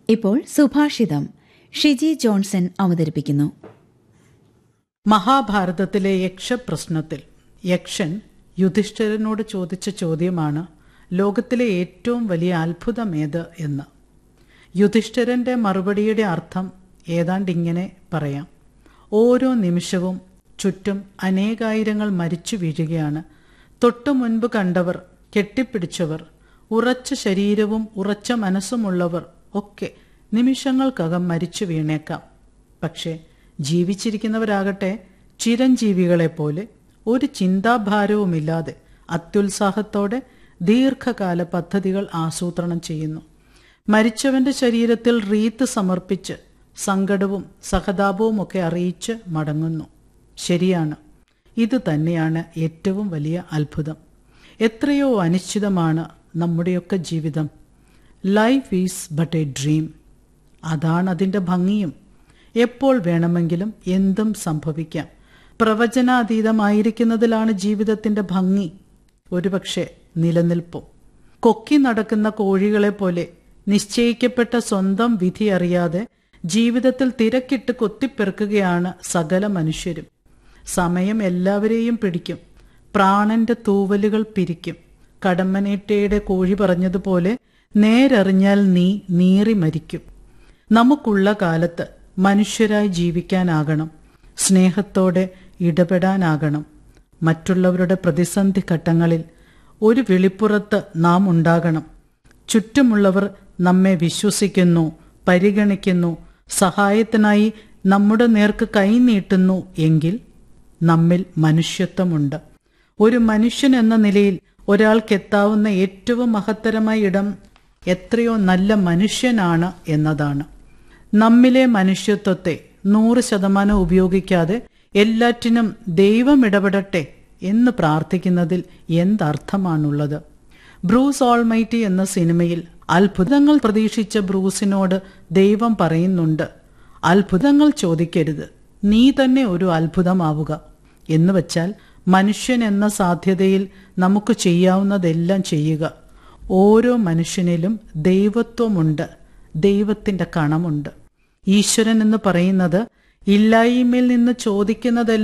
ഇപ്പോൾ സുഭാഷിതം ഷിജി ജോൺസൺ അവതരിപ്പിക്കുന്നു മഹാഭാരതത്തിലെ യക്ഷപ്രശ്നത്തിൽ യക്ഷൻ യുധിഷ്ഠിരനോട് ചോദിച്ച ചോദ്യമാണ് ലോകത്തിലെ ഏറ്റവും വലിയ അത്ഭുതമേത് എന്ന് യുധിഷ്ഠിരന്റെ മറുപടിയുടെ അർത്ഥം ഏതാണ്ട് ഇങ്ങനെ പറയാം ഓരോ നിമിഷവും ചുറ്റും അനേകായിരങ്ങൾ മരിച്ചു വീഴുകയാണ് തൊട്ടു മുൻപ് കണ്ടവർ കെട്ടിപ്പിടിച്ചവർ ഉറച്ച ശരീരവും ഉറച്ച മനസ്സുമുള്ളവർ ഒക്കെ നിമിഷങ്ങൾക്കകം മരിച്ചു വീണേക്കാം പക്ഷേ ജീവിച്ചിരിക്കുന്നവരാകട്ടെ ചിരഞ്ജീവികളെപ്പോലെ ഒരു ചിന്താഭാരവുമില്ലാതെ അത്യുത്സാഹത്തോടെ ദീർഘകാല പദ്ധതികൾ ആസൂത്രണം ചെയ്യുന്നു മരിച്ചവന്റെ ശരീരത്തിൽ റീത്ത് സമർപ്പിച്ച് സങ്കടവും സഹതാപവും ഒക്കെ അറിയിച്ച് മടങ്ങുന്നു ശരിയാണ് ഇത് തന്നെയാണ് ഏറ്റവും വലിയ അത്ഭുതം എത്രയോ അനിശ്ചിതമാണ് നമ്മുടെയൊക്കെ ജീവിതം life is but a dream അതാണ് അതിൻ്റെ ഭംഗിയും എപ്പോൾ വേണമെങ്കിലും എന്തും സംഭവിക്കാം പ്രവചനാതീതമായിരിക്കുന്നതിലാണ് ജീവിതത്തിന്റെ ഭംഗി ഒരുപക്ഷെ നിലനിൽപ്പും കൊക്കി നടക്കുന്ന കോഴികളെ പോലെ നിശ്ചയിക്കപ്പെട്ട സ്വന്തം വിധി അറിയാതെ ജീവിതത്തിൽ തിരക്കിട്ട് കൊത്തിപ്പെറുക്കുകയാണ് സകല മനുഷ്യരും സമയം എല്ലാവരെയും പിടിക്കും പ്രാണന്റെ തൂവലുകൾ പിരിക്കും കടമ്മനേട്ടയുടെ കോഴി പറഞ്ഞതുപോലെ നേരറിഞ്ഞാൽ നീ നീറി മരിക്കും നമുക്കുള്ള കാലത്ത് മനുഷ്യരായി ജീവിക്കാനാകണം സ്നേഹത്തോടെ ഇടപെടാനാകണം മറ്റുള്ളവരുടെ പ്രതിസന്ധി ഘട്ടങ്ങളിൽ ഒരു വെളിപ്പുറത്ത് നാം ഉണ്ടാകണം ചുറ്റുമുള്ളവർ നമ്മെ വിശ്വസിക്കുന്നു പരിഗണിക്കുന്നു സഹായത്തിനായി നമ്മുടെ നേർക്ക് കൈനീട്ടുന്നു എങ്കിൽ നമ്മിൽ മനുഷ്യത്വമുണ്ട് ഒരു മനുഷ്യൻ എന്ന നിലയിൽ ഒരാൾക്കെത്താവുന്ന ഏറ്റവും മഹത്തരമായ ഇടം എത്രയോ നല്ല മനുഷ്യനാണ് എന്നതാണ് നമ്മിലെ മനുഷ്യത്വത്തെ നൂറ് ശതമാനം ഉപയോഗിക്കാതെ എല്ലാറ്റിനും ദൈവം ഇടപെടട്ടെ എന്ന് പ്രാർത്ഥിക്കുന്നതിൽ എന്തർത്ഥമാണുള്ളത് ബ്രൂസ് ഓൾമൈറ്റി എന്ന സിനിമയിൽ അത്ഭുതങ്ങൾ പ്രതീക്ഷിച്ച ബ്രൂസിനോട് ദൈവം പറയുന്നുണ്ട് അത്ഭുതങ്ങൾ ചോദിക്കരുത് നീ തന്നെ ഒരു അത്ഭുതമാവുക എന്ന് വെച്ചാൽ മനുഷ്യൻ എന്ന സാധ്യതയിൽ നമുക്ക് ചെയ്യാവുന്നതെല്ലാം ചെയ്യുക ഓരോ മനുഷ്യനിലും ദൈവത്വമുണ്ട് ദൈവത്തിന്റെ കണമുണ്ട് ഈശ്വരൻ എന്ന് പറയുന്നത് ഇല്ലായ്മയിൽ നിന്ന് ചോദിക്കുന്നതെല്ലാം